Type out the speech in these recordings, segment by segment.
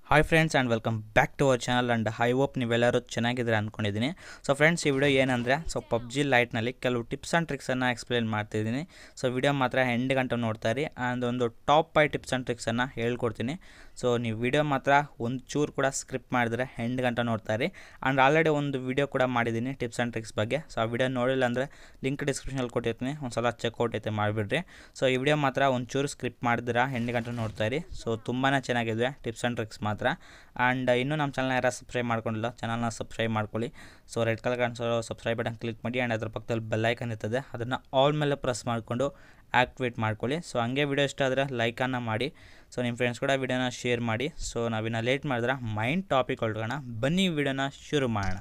hi friends and welcome back to our channel and I hope ನೀವೆಲ್ಲರೂ ಚೆನ್ನಾಗಿದ್ದೀರಾ ಅಂದ್ಕೊಂಡಿದ್ದೀನಿ so friends ಈ video ಏನಂದರೆ ಸೊ ಪಬ್ಜಿ ಲೈಟ್ನಲ್ಲಿ ಕೆಲವು ಟಿಪ್ಸ್ ಆ್ಯಂಡ್ ಟ್ರಿಕ್ಸನ್ನು ಎಕ್ಸ್ಪ್ಲೇನ್ ಮಾಡ್ತಿದ್ದೀನಿ ಸೊ ವಿಡಿಯೋ ಮಾತ್ರ ಎಂಡ್ ಗಂಟೆ ನೋಡ್ತಾ ಇರಿ ಆ್ಯಂಡ್ ಒಂದು ಟಾಪ್ ಫೈ ಟಿಪ್ಸ್ ಆ್ಯಂಡ್ ಟ್ರಿಕ್ಸನ್ನು ಹೇಳ್ಕೊಡ್ತೀನಿ ಸೊ ನೀವು ವಿಡಿಯೋ ಮಾತ್ರ ಒಂದು ಚೂರು ಕೂಡ ಸ್ಕ್ರಿಪ್ಟ್ ಮಾಡಿದ್ರೆ ಎಂಡ್ ಗಂಟೆ ನೋಡ್ತಾ ಇರಿ ಆ್ಯಂಡ್ ಆಲ್ರೆಡಿ ಒಂದು ವಿಡಿಯೋ ಕೂಡ ಮಾಡಿದ್ದೀನಿ ಟಿಪ್ಸ್ ಆ್ಯಂಡ್ ಟ್ರಿಕ್ಸ್ ಬಗ್ಗೆ ಸೊ ಆ ವಿಡಿಯೋ ನೋಡಿಲ್ಲ ಅಂದರೆ ಲಿಂಕ್ ಡಿಸ್ಕ್ರಿಪ್ಷನಲ್ಲಿ ಕೊಟ್ಟಿರ್ತೀನಿ ಒಂದು ಸಲ ಚೆಕ್ಔಟ್ ಐತೆ ಮಾಡಿಬಿಡ್ರಿ ಸೊ ಈ ವಿಡಿಯೋ ಮಾತ್ರ ಒಂಚೂರು ಸ್ಕ್ರಿಪ್ಟ್ ಮಾಡಿದ್ರೆ ಎಂಟು ಗಂಟೆ ನೋಡ್ತಾ ಇರಿ ಸೊ ತುಂಬಾ ಚೆನ್ನಾಗಿದೆ ಟಿಪ್ಸ್ ಆ್ಯಂಡ್ ಟ್ರಿಕ್ಸ್ ಮಾತ್ರ ಆ್ಯಂಡ್ ಇನ್ನೂ ನಮ್ಮ ಚಾನಲ್ನ ಯಾರು ಸಬ್ಸ್ಕ್ರೈಬ್ ಮಾಡ್ಕೊಂಡಿಲ್ಲ ಚಾನಲ್ನ ಸಬ್ಸ್ಕ್ರೈಬ್ ಮಾಡ್ಕೊಳ್ಳಿ ಸೊ ರೆಡ್ ಕಲರ್ ಕಾಣಿಸೋ ಸಬ್ಸ್ಕ್ರೈಬ್ ಬಟನ್ ಕ್ಲಿಕ್ ಮಾಡಿ ಆ್ಯಂಡ್ ಅದ್ರ ಪಕ್ಕದಲ್ಲಿ ಬೆಲ್ಲೈಕನ್ ಇರ್ತದೆ ಅದನ್ನು ಆಲ್ ಮೇಲೆ ಪ್ರೆಸ್ ಮಾಡಿಕೊಂಡು ಆ್ಯಕ್ಟಿವೇಟ್ ಮಾಡ್ಕೊಳ್ಳಿ ಸೊ ಹಂಗೆ ವಿಡಿಯೋ ಇಷ್ಟ ಆದರೆ ಲೈಕನ್ನು ಮಾಡಿ ಸೊ ನಿಮ್ಮ ಫ್ರೆಂಡ್ಸ್ ಕೂಡ ವಿಡಿಯೋನ ಶೇರ್ ಮಾಡಿ ಸೊ ನಾವಿನ್ನ ಲೇಟ್ ಮಾಡಿದ್ರೆ ಮೈಂಡ್ ಟಾಪಿಕ್ ಹೊರಡೋಣ ಬನ್ನಿ ವಿಡಿಯೋನ ಶುರು ಮಾಡೋಣ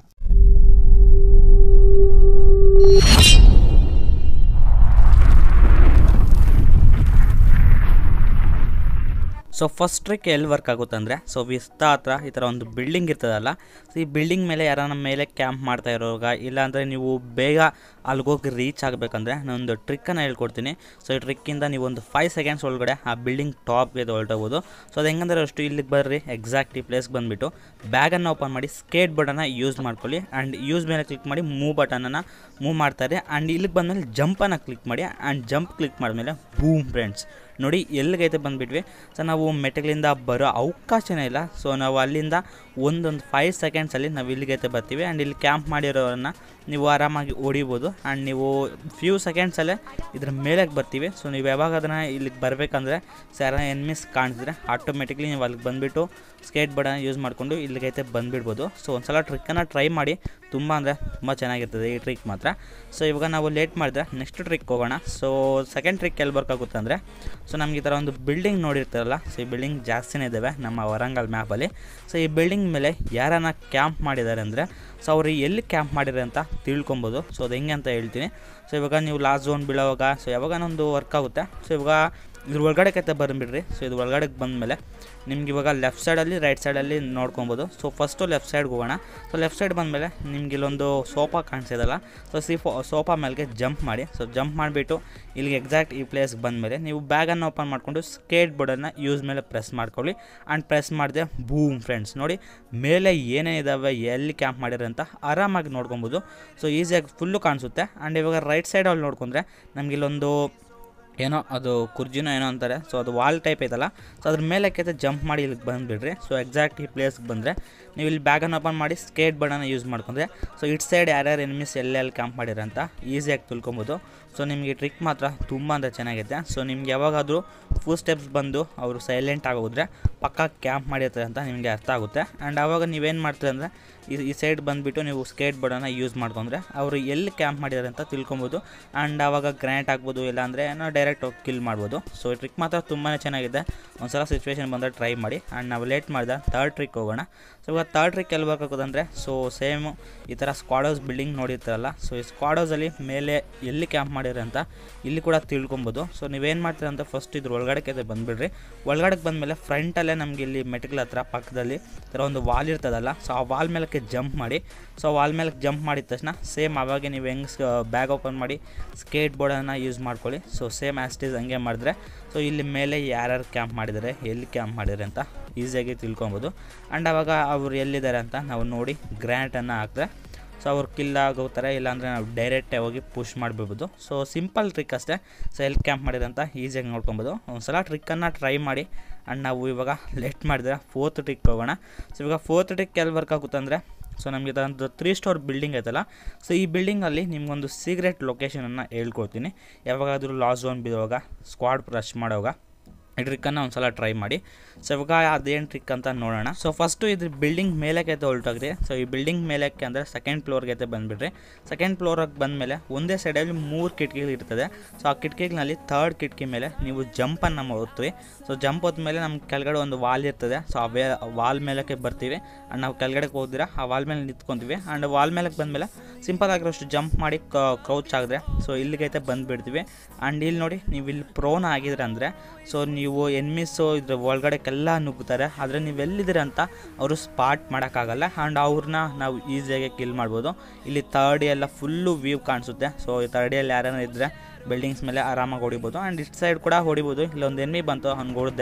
ಸೊ ಫಸ್ಟ್ ಟ್ರಿಕ್ ಎಲ್ಲಿ ವರ್ಕ್ ಆಗುತ್ತೆ ಅಂದರೆ ಸೊ ವಿಸ್ತಾ ಹತ್ರ ಈ ಥರ ಒಂದು ಬಿಲ್ಡಿಂಗ್ ಇರ್ತದಲ್ಲ ಸೊ ಈ ಬಿಲ್ಡಿಂಗ್ ಮೇಲೆ ಯಾರನ್ನ ಮೇಲೆ ಕ್ಯಾಂಪ್ ಮಾಡ್ತಾ ಇರೋವಾಗ ಇಲ್ಲಾಂದರೆ ನೀವು ಬೇಗ ಅಲ್ಲಿಗೋಗಿ ರೀಚ್ ಆಗಬೇಕಂದ್ರೆ ನಾನೊಂದು ಟ್ರಿಕ್ಕನ್ನು ಹೇಳ್ಕೊಡ್ತೀನಿ ಸೊ ಈ ಟ್ರಿಕ್ಕಿಂದ ನೀವು ಒಂದು ಫೈವ್ ಸೆಕೆಂಡ್ಸ್ ಒಳಗಡೆ ಆ ಬಿಲ್ಡಿಂಗ್ ಟಾಪ್ಗೆ ಹೊರಟೋಗ್ಬೋದು ಸೊ ಅದು ಹೆಂಗಂದ್ರೆ ಅಷ್ಟು ಇಲ್ಲಿಗೆ ಬರ್ರಿ ಎಕ್ಸಾಕ್ಟ್ ಈ ಪ್ಲೇಸ್ಗೆ ಬಂದುಬಿಟ್ಟು ಬ್ಯಾಗನ್ನು ಓಪನ್ ಮಾಡಿ ಸ್ಕೇಟ್ ಬಟನ್ನ ಯೂಸ್ ಮಾಡ್ಕೊಳ್ಳಿ ಆ್ಯಂಡ್ ಯೂಸ್ ಮೇಲೆ ಕ್ಲಿಕ್ ಮಾಡಿ ಮೂವ್ ಬಟನನ್ನು ಮೂವ್ ಮಾಡ್ತಾರೆ ಆ್ಯಂಡ್ ಇಲ್ಲಿಗೆ ಬಂದಮೇಲೆ ಜಂಪನ್ನು ಕ್ಲಿಕ್ ಮಾಡಿ ಆ್ಯಂಡ್ ಜಂಪ್ ಕ್ಲಿಕ್ ಮಾಡಿದ್ಮೇಲೆ ಬೂಮ್ ಫ್ರೆಂಡ್ಸ್ ನೋಡಿ ಎಲ್ಲಿಗೈತೆ ಬಂದುಬಿಟ್ವಿ ಸೊ ನಾವು ಮೆಟಗಳಿಂದ ಬರೋ ಅವಕಾಶನೇ ಇಲ್ಲ ಸೊ ನಾವು ಅಲ್ಲಿಂದ ಒಂದೊಂದು ಫೈವ್ ಸೆಕೆಂಡ್ಸಲ್ಲಿ ನಾವು ಇಲ್ಲಿಗೈತೆ ಬರ್ತೀವಿ ಆ್ಯಂಡ್ ಇಲ್ಲಿ ಕ್ಯಾಂಪ್ ಮಾಡಿರೋರನ್ನು ನೀವು ಆರಾಮಾಗಿ ಹೊಡಿಬೋದು ಆ್ಯಂಡ್ ನೀವು ಫ್ಯೂ ಸೆಕೆಂಡ್ಸಲ್ಲೇ ಇದ್ರ ಮೇಲೆ ಬರ್ತೀವಿ ಸೊ ನೀವು ಯಾವಾಗ ಅದನ್ನು ಇಲ್ಲಿಗೆ ಬರಬೇಕಂದ್ರೆ ಸೊ ಯಾರ ಎನ್ಮಿಸ್ ಕಾಣಿಸಿದ್ರೆ ಆಟೋಮೆಟಿಕ್ಲಿ ನೀವು ಅಲ್ಲಿಗೆ ಬಂದುಬಿಟ್ಟು ಸ್ಕೇಟ್ ಬೋರ್ಡನ್ನ ಯೂಸ್ ಮಾಡಿಕೊಂಡು ಇಲ್ಲಿಗೈತೆ ಬಂದುಬಿಡ್ಬೋದು ಸೊ ಒಂದು ಸಲ ಟ್ರಿಕ್ಕನ್ನು ಟ್ರೈ ಮಾಡಿ ತುಂಬ ಅಂದರೆ ತುಂಬ ಚೆನ್ನಾಗಿರ್ತದೆ ಈ ಟ್ರಿಕ್ ಮಾತ್ರ ಸೊ ಇವಾಗ ನಾವು ಲೇಟ್ ಮಾಡಿದ್ರೆ ನೆಕ್ಸ್ಟ್ ಟ್ರಿಕ್ ಹೋಗೋಣ ಸೊ ಸೆಕೆಂಡ್ ಟ್ರಿಕ್ ಎಲ್ಲಿ ವರ್ಕ್ ಆಗುತ್ತೆ ಅಂದರೆ ಸೊ ನಮ್ಗೆ ಈ ಥರ ಒಂದು ಬಿಲ್ಡಿಂಗ್ ನೋಡಿರ್ತಾರಲ್ಲ ಸೊ ಈ ಬಿಲ್ಡಿಂಗ್ ಜಾಸ್ತಿನೇ ಇದ್ದಾವೆ ನಮ್ಮ ವರಂಗಲ್ ಮ್ಯಾಪಲ್ಲಿ ಸೊ ಈ ಬಿಲ್ಡಿಂಗ್ ಮೇಲೆ ಯಾರನ್ನ ಕ್ಯಾಂಪ್ ಮಾಡಿದ್ದಾರೆ ಅಂದರೆ ಸೊ ಅವರು ಎಲ್ಲಿ ಕ್ಯಾಂಪ್ ಮಾಡಿದ್ದಾರೆ ಅಂತ ತಿಳ್ಕೊಬೋದು ಸೊ ಅದು ಹೆಂಗೆ ಅಂತ ಹೇಳ್ತೀನಿ ಸೊ ಇವಾಗ ನೀವು ಲಾಸ್ಟ್ ಝೋನ್ ಬೀಳೋವಾಗ ಸೊ ಯಾವಾಗನೊಂದು ವರ್ಕ್ ಆಗುತ್ತೆ ಸೊ ಇವಾಗ ಇದ್ರ ಒಳಗಡೆ ಕತೆ ಬಂದುಬಿಡ್ರಿ ಸೊ ಇದು ಒಳಗಡೆಗೆ ಬಂದಮೇಲೆ ನಿಮ್ಗೆ ಇವಾಗ ಲೆಫ್ಟ್ ಸೈಡಲ್ಲಿ ರೈಟ್ ಸೈಡಲ್ಲಿ ನೋಡ್ಕೊಬೋದು ಸೊ ಫಸ್ಟು ಲೆಫ್ಟ್ ಸೈಡ್ಗೆ ಹೋಗೋಣ ಸೊ ಲೆಫ್ಟ್ ಸೈಡ್ ಬಂದಮೇಲೆ ನಿಮ್ಗೆ ಇಲ್ಲೊಂದು ಸೋಫಾ ಕಾಣಿಸಿದಲ್ಲ ಸೊ ಸಿ ಫೋ ಸೋಫಾ ಮೇಲೆಗೆ ಜಂಪ್ ಮಾಡಿ ಸೊ ಜಂಪ್ ಮಾಡಿಬಿಟ್ಟು ಇಲ್ಲಿಗೆ ಎಕ್ಸಾಕ್ಟ್ ಈ ಪ್ಲೇಸ್ಗೆ ಬಂದಮೇಲೆ ನೀವು ಬ್ಯಾಗನ್ನು ಓಪನ್ ಮಾಡಿಕೊಂಡು ಸ್ಕೇಟ್ ಬೋರ್ಡನ್ನು ಯೂಸ್ ಮೇಲೆ ಪ್ರೆಸ್ ಮಾಡ್ಕೊಳ್ಳಿ ಆ್ಯಂಡ್ ಪ್ರೆಸ್ ಮಾಡಿದೆ ಬೂಮ್ ಫ್ರೆಂಡ್ಸ್ ನೋಡಿ ಮೇಲೆ ಏನೇನಿದ್ದಾವೆ ಎಲ್ಲಿ ಕ್ಯಾಂಪ್ ಮಾಡಿರೋ ಅಂತ ಆರಾಮಾಗಿ ನೋಡ್ಕೊಬೋದು ಸೊ ಈಸಿಯಾಗಿ ಫುಲ್ಲು ಕಾಣಿಸುತ್ತೆ ಆ್ಯಂಡ್ ಇವಾಗ ರೈಟ್ ಸೈಡಲ್ಲಿ ನೋಡ್ಕೊಂಡ್ರೆ ನಮ್ಗೆ ಇಲ್ಲೊಂದು ಏನೋ ಅದು ಕುರ್ಜಿನೋ ಏನೋ ಅಂತಾರೆ ಸೊ ಅದು ವಾಲ್ ಟೈಪ್ ಐತಲ್ಲ ಸೊ ಅದ್ರ ಮೇಲಕ್ಕೆ ಜಂಪ್ ಮಾಡಿ ಇಲ್ಲಿಗೆ ಬಂದುಬಿಡ್ರಿ ಸೊ ಎಕ್ಸಾಕ್ಟ್ ಈ ಪ್ಲೇಸ್ಗೆ ಬಂದರೆ ನೀವು ಇಲ್ಲಿ ಬ್ಯಾಗನ್ನು ಓಪನ್ ಮಾಡಿ ಸ್ಕೇಟ್ ಬೋರ್ಡನ್ನು ಯೂಸ್ ಮಾಡ್ಕೊಂಡ್ರೆ ಸೊ ಇಟ್ ಸೈಡ್ ಯಾರ್ಯಾರು ಎನಿಮಿಸ್ ಎಲ್ಲೆಲ್ಲಿ ಕ್ಯಾಂಪ್ ಮಾಡಿರ ಅಂತ ಈಸಿಯಾಗಿ ತಿಳ್ಕೊಬೋದು ಸೊ ನಿಮಗೆ ಟ್ರಿಕ್ ಮಾತ್ರ ತುಂಬ ಅಂದರೆ ಚೆನ್ನಾಗಿದೆ ಸೊ ನಿಮ್ಗೆ ಯಾವಾಗಾದರೂ ಫುಲ್ ಸ್ಟೆಪ್ಸ್ ಬಂದು ಅವರು ಸೈಲೆಂಟ್ ಆಗೋದ್ರೆ ಪಕ್ಕ ಕ್ಯಾಂಪ್ ಮಾಡಿರ್ತಾರೆ ಅಂತ ನಿಮಗೆ ಅರ್ಥ ಆಗುತ್ತೆ ಆ್ಯಂಡ್ ಆವಾಗ ನೀವೇನು ಮಾಡ್ತೀರಿ ಅಂದರೆ ಈ ಈ ಸೈಡ್ ಬಂದುಬಿಟ್ಟು ನೀವು ಸ್ಕೇಟ್ ಬೋರ್ಡನ್ನು ಯೂಸ್ ಮಾಡ್ಕೊಂಡ್ರೆ ಅವರು ಎಲ್ಲಿ ಕ್ಯಾಂಪ್ ಮಾಡಿದ್ದಾರೆ ಅಂತ ತಿಳ್ಕೊಬೋದು ಆ್ಯಂಡ್ ಆವಾಗ ಗ್ರ್ಯಾಂಟ್ ಆಗ್ಬೋದು ಇಲ್ಲಾಂದರೆ ಏನೋ ಡೈರೆಕ್ಟ್ ಹೋಗಿ ಕಿಲ್ ಮಾಡ್ಬೋದು ಸೊ ಈ ಟ್ರಿಕ್ ಮಾತ್ರ ತುಂಬಾ ಚೆನ್ನಾಗಿದೆ ಒಂದು ಸಲ ಸಿಚುವೇಶನ್ ಬಂದರೆ ಟ್ರೈ ಮಾಡಿ ಆ್ಯಂಡ್ ನಾವು ಲೇಟ್ ಮಾಡಿದ ಥರ್ಡ್ ಟ್ರಿಕ್ ಹೋಗೋಣ ಸೊ ಇವಾಗ ಥರ್ಡ್ ಟ್ರಿಕ್ ಎಲ್ಲಿ ಬರ್ಕೋದಂದರೆ ಸೊ ಸೇಮು ಈ ಥರ ಸ್ಕ್ವಾಡೋಸ್ ಬಿಲ್ಡಿಂಗ್ ನೋಡಿರ್ತಾರಲ್ಲ ಸೊ ಈ ಸ್ಕ್ವಾಡೋಸಲ್ಲಿ ಮೇಲೆ ಎಲ್ಲಿ ಕ್ಯಾಂಪ್ ಮಾಡಿರಿ ಅಂತ ಇಲ್ಲಿ ಕೂಡ ತಿಳ್ಕೊಬೋದು ಸೊ ನೀವೇನು ಮಾಡ್ತೀರ ಅಂತ ಫಸ್ಟ್ ಇದ್ರ ಒಳಗಡೆಗೆ ಬಂದುಬಿಡ್ರಿ ಒಳಗಡೆಗೆ ಬಂದಮೇಲೆ ಫ್ರಂಟಲ್ಲೇ ನಮಗೆ ಇಲ್ಲಿ ಮೆಟ್ಗಳ ಹತ್ರ ಪಕ್ಕದಲ್ಲಿ ಈ ಥರ ಒಂದು ವಾಲ್ ಇರ್ತದಲ್ಲ ಸೊ ಆ ವಾಲ್ ಮೇಲಕ್ಕೆ ಜಂಪ್ ಮಾಡಿ ಸೊ ವಾಲ್ ಮೇಲೆ ಜಂಪ್ ಮಾಡಿದ ತಕ್ಷಣ ಸೇಮ್ ಅವಾಗೆ ನೀವು ಹೆಂಗೆ ಬ್ಯಾಗ್ ಓಪನ್ ಮಾಡಿ ಸ್ಕೇಟ್ ಬೋರ್ಡನ್ನು ಯೂಸ್ ಮಾಡ್ಕೊಳ್ಳಿ ಸೊ ಸೇಮ್ ಆ್ಯಸ್ಟೀಸ್ ಹಂಗೆ ಮಾಡಿದ್ರೆ ಸೊ ಇಲ್ಲಿ ಮೇಲೆ ಯಾರ್ಯಾರು ಕ್ಯಾಂಪ್ ಮಾಡಿದ್ದಾರೆ ಎಲ್ಲಿ ಕ್ಯಾಂಪ್ ಮಾಡಿದ್ದಾರೆ ಅಂತ ಈಸಿಯಾಗಿ ತಿಳ್ಕೊಬೋದು ಆ್ಯಂಡ್ ಆವಾಗ ಅವರು ಎಲ್ಲಿದ್ದಾರೆ ಅಂತ ನಾವು ನೋಡಿ ಗ್ರ್ಯಾಂಟನ್ನು ಹಾಕಿದ್ರೆ ಸೊ ಅವ್ರು ಕಿಲ್ ಆಗೋಗ್ತಾರೆ ಇಲ್ಲಾಂದರೆ ನಾವು ಡೈರೆಕ್ಟೇ ಹೋಗಿ ಪುಷ್ ಮಾಡಿಬಿಡ್ಬೋದು ಸೊ ಸಿಂಪಲ್ ಟ್ರಿಕ್ ಅಷ್ಟೇ ಸೊ ಎಲ್ಲಿ ಕ್ಯಾಂಪ್ ಮಾಡಿದೆ ಅಂತ ಈಸಿಯಾಗಿ ನೋಡ್ಕೊಬೋದು ಒಂದು ಸಲ ಟ್ರಿಕ್ಕನ್ನು ಟ್ರೈ ಮಾಡಿ ಆ್ಯಂಡ್ ನಾವು ಇವಾಗ ಲೇಟ್ ಮಾಡಿದ್ರೆ ಫೋರ್ತ್ ಟ್ರಿಕ್ ಹೋಗೋಣ ಸೊ ಇವಾಗ ಫೋರ್ತ್ ಟ್ರಿಕ್ ಎಲ್ಲಿ ವರ್ಕ್ ಆಗುತ್ತೆ ಅಂದರೆ ಸೊ ನಮಗೆ ಒಂದು ತ್ರೀ ಸ್ಟೋರ್ ಬಿಲ್ಡಿಂಗ್ ಐತಲ್ಲ ಸೊ ಈ ಬಿಲ್ಡಿಂಗಲ್ಲಿ ನಿಮ್ಗೊಂದು ಸೀಕ್ರೆಟ್ ಲೊಕೇಶನನ್ನು ಹೇಳ್ಕೊಡ್ತೀನಿ ಯಾವಾಗಾದರೂ ಲಾಸ್ ಝೋನ್ ಬಿಡುವಾಗ ಸ್ಕ್ವಾಡ್ ರಶ್ ಮಾಡೋವಾಗ ಈ ಟ್ರಿಕ್ಕನ್ನು ಒಂದು ಸಲ ಟ್ರೈ ಮಾಡಿ ಸೊ ಇವಾಗ ಅದೇನು ಟ್ರಿಕ್ ಅಂತ ನೋಡೋಣ ಸೊ ಫಸ್ಟು ಇದ್ರ ಬಿಲ್ಡಿಂಗ್ ಮೇಲಕ್ಕೆ ಐತೆ ಹೊಲ್ಟೋಗ್ರಿ ಸೊ ಈ ಬಿಲ್ಡಿಂಗ್ ಮೇಲಕ್ಕೆ ಅಂದರೆ ಸೆಕೆಂಡ್ ಫ್ಲೋರ್ಗೆ ಐತೆ ಬಂದುಬಿಡ್ರಿ ಸೆಕೆಂಡ್ ಫ್ಲೋರಿಗೆ ಬಂದಮೇಲೆ ಒಂದೇ ಸೈಡಲ್ಲಿ ಮೂರು ಕಿಟಕಿಗಳು ಇರ್ತದೆ ಸೊ ಆ ಕಿಟಕಿಗಳಲ್ಲಿ ಥರ್ಡ್ ಕಿಟಕಿ ಮೇಲೆ ನೀವು ಜಂಪನ್ನು ಓದ್ತೀವಿ ಸೊ ಜಂಪ್ ಹೋದ್ಮೇಲೆ ನಮ್ಮ ಕೆಳಗಡೆ ಒಂದು ವಾಲ್ ಇರ್ತದೆ ಸೊ ಆ ವೇ ವಾಲ್ ಮೇಲಕ್ಕೆ ಬರ್ತೀವಿ ಆ್ಯಂಡ್ ನಾವು ಕೆಳಗಡೆ ಹೋದ್ರೆ ಆ ವಾಲ್ ಮೇಲೆ ನಿಂತ್ಕೊತೀವಿ ಆ್ಯಂಡ್ ವಾಲ್ ಮೇಲಕ್ಕೆ ಬಂದಮೇಲೆ ಸಿಂಪಲ್ ಆಗಿರೋಷ್ಟು ಜಂಪ್ ಮಾಡಿ ಕ್ರೌಚ್ ಆಗಿದ್ರೆ ಸೊ ಇಲ್ಲಿಗೈತೆ ಬಂದುಬಿಡ್ತೀವಿ ಆ್ಯಂಡ್ ಇಲ್ಲಿ ನೋಡಿ ನೀವು ಇಲ್ಲಿ ಪ್ರೋನ್ ಆಗಿದ್ರೆ ಅಂದರೆ ಸೊ ನೀವು ಎನ್ಮಿಸ್ಸು ಇದ್ರ ಒಳಗಡೆಗೆಲ್ಲ ನುಗ್ಗುತ್ತಾರೆ ಆದರೆ ನೀವೆಲ್ಲಿದ್ದೀರ ಅಂತ ಅವರು ಸ್ಪಾಟ್ ಮಾಡೋಕ್ಕಾಗಲ್ಲ ಆ್ಯಂಡ್ ಅವ್ರನ್ನ ನಾವು ಈಸಿಯಾಗಿ ಕಿಲ್ ಮಾಡ್ಬೋದು ಇಲ್ಲಿ ತರ್ಡ್ ಎಲ್ಲ ಫುಲ್ಲು ವ್ಯೂ ಕಾಣಿಸುತ್ತೆ ಸೊ ಈ ತರ್ಡಿಯಲ್ಲಿ ಯಾರನ್ನ ಇದ್ದರೆ ಬಿಲ್ಡಿಂಗ್ಸ್ ಮೇಲೆ ಆರಾಮಾಗಿ ಹೊಡಿಬೋದು ಆ್ಯಂಡ್ ಇಷ್ಟು ಸೈಡ್ ಕೂಡ ಹೊಡಿಬೋದು ಇಲ್ಲೊಂದು ಎನ್ಮಿ ಬಂತು ಅವ್ನಿಗೆ ಹೊಡೆದೆ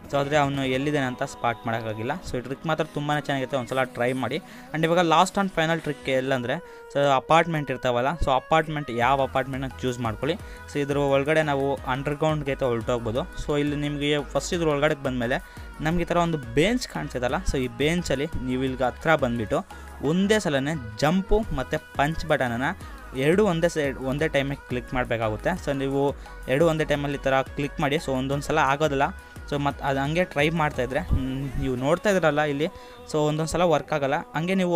ಸೊ ಆದರೆ ಅವನು ಎಲ್ಲಿದ್ದಾನೆ ಅಂತ ಸ್ಪಾಟ್ ಮಾಡೋಕ್ಕಾಗಿಲ್ಲ ಸೊ ಈ ಟ್ರಿಕ್ ಮಾತ್ರ ತುಂಬಾ ಚೆನ್ನಾಗಿರುತ್ತೆ ಒಂದ್ಸಲ ಟ್ರೈ ಮಾಡಿ ಆ್ಯಂಡ್ ಇವಾಗ ಲಾಸ್ಟ್ ಆ್ಯಂಡ್ ಫೈನಲ್ ಟ್ರಿಕ್ ಎಲ್ಲಂದರೆ ಸೊ ಅಪಾರ್ಟ್ಮೆಂಟ್ ಇರ್ತಾವಲ್ಲ ಸೊ ಅಪಾರ್ಟ್ಮೆಂಟ್ ಯಾವ ಅಪಾರ್ಟ್ಮೆಂಟ್ನ ಚೂಸ್ ಮಾಡ್ಕೊಳ್ಳಿ ಸೊ ಇದ್ರ ಒಳಗಡೆ ನಾವು ಅಂಡರ್ಗ್ರೌಂಡ್ಗೆ ಐತೆ ಹೊರಟೋಗ್ಬೋದು ಸೊ ಇಲ್ಲಿ ನಿಮಗೆ ಫಸ್ಟ್ ಇದ್ರ ಒಳಗಡೆ ಬಂದಮೇಲೆ ನಮಗೆ ಈ ಥರ ಒಂದು ಬೆಂಚ್ ಕಾಣಿಸಿದಲ್ಲ ಸೊ ಈ ಬೆಂಚಲ್ಲಿ ನೀವು ಇಲ್ಲಿಗೆ ಹತ್ರ ಬಂದುಬಿಟ್ಟು ಒಂದೇ ಸಲನೇ ಜಂಪು ಮತ್ತು ಪಂಚ್ ಬಟನನ್ನು ಎರಡು ಒಂದೇ ಸೈಡ್ ಒಂದೇ ಟೈಮಿಗೆ ಕ್ಲಿಕ್ ಮಾಡಬೇಕಾಗುತ್ತೆ ಸೊ ನೀವು ಎರಡು ಒಂದೇ ಟೈಮಲ್ಲಿ ಈ ಥರ ಕ್ಲಿಕ್ ಮಾಡಿ ಸೊ ಒಂದೊಂದು ಸಲ ಆಗೋದಿಲ್ಲ ಸೊ ಮತ್ತು ಅದು ಹಂಗೆ ಟ್ರೈ ಮಾಡ್ತಾಯಿದ್ರೆ ನೀವು ನೋಡ್ತಾ ಇದ್ರಲ್ಲ ಇಲ್ಲಿ ಸೊ ಒಂದೊಂದು ಸಲ ವರ್ಕ್ ಆಗೋಲ್ಲ ಹಂಗೆ ನೀವು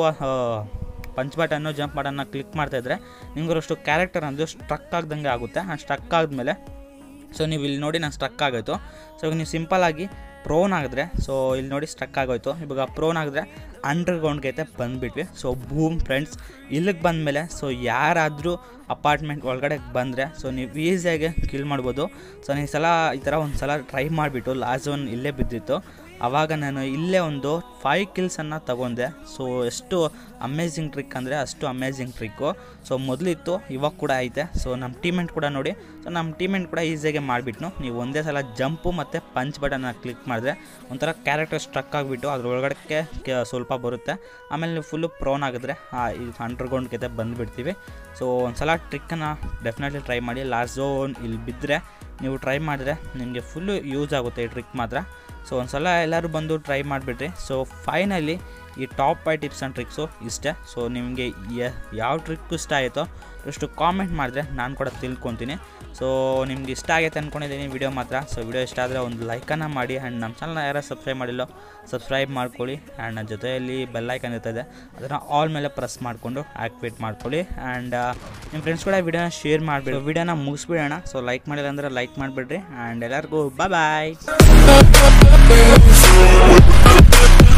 ಪಂಚ್ ಬಟನ್ನು ಜಂಪ್ ಬಟನ್ನ ಕ್ಲಿಕ್ ಮಾಡ್ತಾಯಿದ್ರೆ ನಿಮ್ಗಷ್ಟು ಕ್ಯಾರೆಕ್ಟರ್ ಅಂದರೆ ಸ್ಟ್ರಕ್ ಆಗ್ದಂಗೆ ಆಗುತ್ತೆ ಆ ಸ್ಟ್ರಕ್ ಆದಮೇಲೆ ಸೊ ನೀವು ಇಲ್ಲಿ ನೋಡಿ ನಾನು ಸ್ಟ್ರಕ್ ಆಗೋಯ್ತು ಸೊ ಇವಾಗ ನೀವು ಸಿಂಪಲ್ಲಾಗಿ ಪ್ರೋನ್ ಆಗಿದ್ರೆ ಸೊ ಇಲ್ಲಿ ನೋಡಿ ಸ್ಟ್ರಕ್ ಆಗೋಯ್ತು ಇವಾಗ ಪ್ರೋನ್ ಆಗಿದ್ರೆ ಅಂಡರ್ಗ್ರೌಂಡ್ಗೆ ಐತೆ ಬಂದುಬಿಟ್ವಿ ಸೊ ಬೂಮ್ ಫ್ರೆಂಡ್ಸ್ ಇಲ್ಲಿಗೆ ಬಂದಮೇಲೆ ಸೊ ಯಾರಾದರೂ ಅಪಾರ್ಟ್ಮೆಂಟ್ ಒಳಗಡೆ ಬಂದರೆ ಸೊ ನೀವು ಈಸಿಯಾಗಿ ಕಿಲ್ ಮಾಡ್ಬೋದು ಸೊ ನೀವು ಈ ಸಲ ಈ ಥರ ಒಂದು ಸಲ ಟ್ರೈ ಮಾಡಿಬಿಟ್ಟು ಲಾಸ್ಟ್ ಒನ್ ಇಲ್ಲೇ ಬಿದ್ದಿತ್ತು ಆವಾಗ ನಾನು ಇಲ್ಲೇ ಒಂದು ಫೈವ್ ಕಿಲ್ಸನ್ನು ತಗೊಂಡೆ ಸೊ ಎಷ್ಟು ಅಮೇಝಿಂಗ್ ಟ್ರಿಕ್ ಅಂದರೆ ಅಷ್ಟು ಅಮೇಝಿಂಗ್ ಟ್ರಿಕ್ಕು ಸೊ ಮೊದಲಿತ್ತು ಇವಾಗ ಕೂಡ ಐತೆ ಸೊ ನಮ್ಮ ಟೀಮೆಂಟ್ ಕೂಡ ನೋಡಿ ಸೊ ನಮ್ಮ ಟೀಮೆಂಟ್ ಕೂಡ ಈಸಿಯಾಗಿ ಮಾಡಿಬಿಟ್ನು ನೀವು ಒಂದೇ ಸಲ ಜಂಪು ಮತ್ತು ಪಂಚ್ ಬಟನ್ನ ಕ್ಲಿಕ್ ಮಾಡಿದ್ರೆ ಒಂಥರ ಕ್ಯಾರೆಕ್ಟರ್ ಸ್ಟ್ರಕ್ ಆಗಿಬಿಟ್ಟು ಅದ್ರ ಒಳಗಡೆ ಕೆ- ಸ್ವಲ್ಪ ಬರುತ್ತೆ ಆಮೇಲೆ ನೀವು ಫುಲ್ಲು ಪ್ರೋನ್ ಆಗಿದ್ರೆ ಇದು ಅಂಡರ್ಗ್ರೌಂಡ್ ಕತೆ ಬಂದುಬಿಡ್ತೀವಿ ಸೊ ಒಂದು ಸಲ ಟ್ರಿಕ್ಕನ್ನು ಡೆಫಿನೆಟ್ಲಿ ಟ್ರೈ ಮಾಡಿ ಲಾಸ್ಟ್ ಝೋನ್ ಇಲ್ಲಿ ಬಿದ್ದರೆ ನೀವು ಟ್ರೈ ಮಾಡಿದ್ರೆ ನಿಮಗೆ ಫುಲ್ಲು ಯೂಸ್ ಆಗುತ್ತೆ ಈ ಟ್ರಿಕ್ ಮಾತ್ರ ಸೊ ಒಂದು ಸಲ ಎಲ್ಲರೂ ಬಂದು ಟ್ರೈ ಮಾಡಿಬಿಟ್ರಿ ಸೊ ಫೈನಲಿ ಈ top five tips and tricks ಇಷ್ಟೇ ಸೊ ನಿಮಗೆ ಯಾವ ಟ್ರಿಕ್ ಇಷ್ಟ ಆಯಿತೋ ಅಷ್ಟು ಕಾಮೆಂಟ್ ಮಾಡಿದ್ರೆ ನಾನು ಕೂಡ ತಿಳ್ಕೊತೀನಿ ಸೊ ನಿಮ್ಗೆ ಇಷ್ಟ ಆಗೈತೆ ಅಂದ್ಕೊಂಡಿದ್ದೀನಿ ವಿಡಿಯೋ ಮಾತ್ರ ಸೊ ವಿಡಿಯೋ ಇಷ್ಟ ಆದರೆ ಒಂದು ಲೈಕನ್ನು ಮಾಡಿ ಆ್ಯಂಡ್ ನಮ್ಮ ಚಾನಲ್ನ ಯಾರು ಸಬ್ಸ್ಕ್ರೈಬ್ ಮಾಡಿಲ್ಲೋ ಸಬ್ಸ್ಕ್ರೈಬ್ ಮಾಡ್ಕೊಳ್ಳಿ ಆ್ಯಂಡ್ ನನ್ನ ಜೊತೆಯಲ್ಲಿ ಬೆಲ್ಲೈಕನ್ ಇರ್ತದೆ ಅದನ್ನು ಆಲ್ ಮೇಲೆ ಪ್ರೆಸ್ ಮಾಡಿಕೊಂಡು ಆ್ಯಕ್ಟಿವೇಟ್ ಮಾಡ್ಕೊಳ್ಳಿ ಆ್ಯಂಡ್ ನಿಮ್ಮ ಫ್ರೆಂಡ್ಸ್ ಕೂಡ ವಿಡಿಯೋನ ಶೇರ್ ಮಾಡಿಬಿಡಿ ವಿಡಿಯೋನ ಮುಗಿಸ್ಬಿಡೋಣ ಸೊ ಲೈಕ್ ಮಾಡಿಲ್ಲ ಅಂದರೆ ಲೈಕ್ ಮಾಡಿಬಿಡ್ರಿ ಆ್ಯಂಡ್ ಎಲ್ಲರಿಗೂ ಬಾಯ್ ಬಾಯ್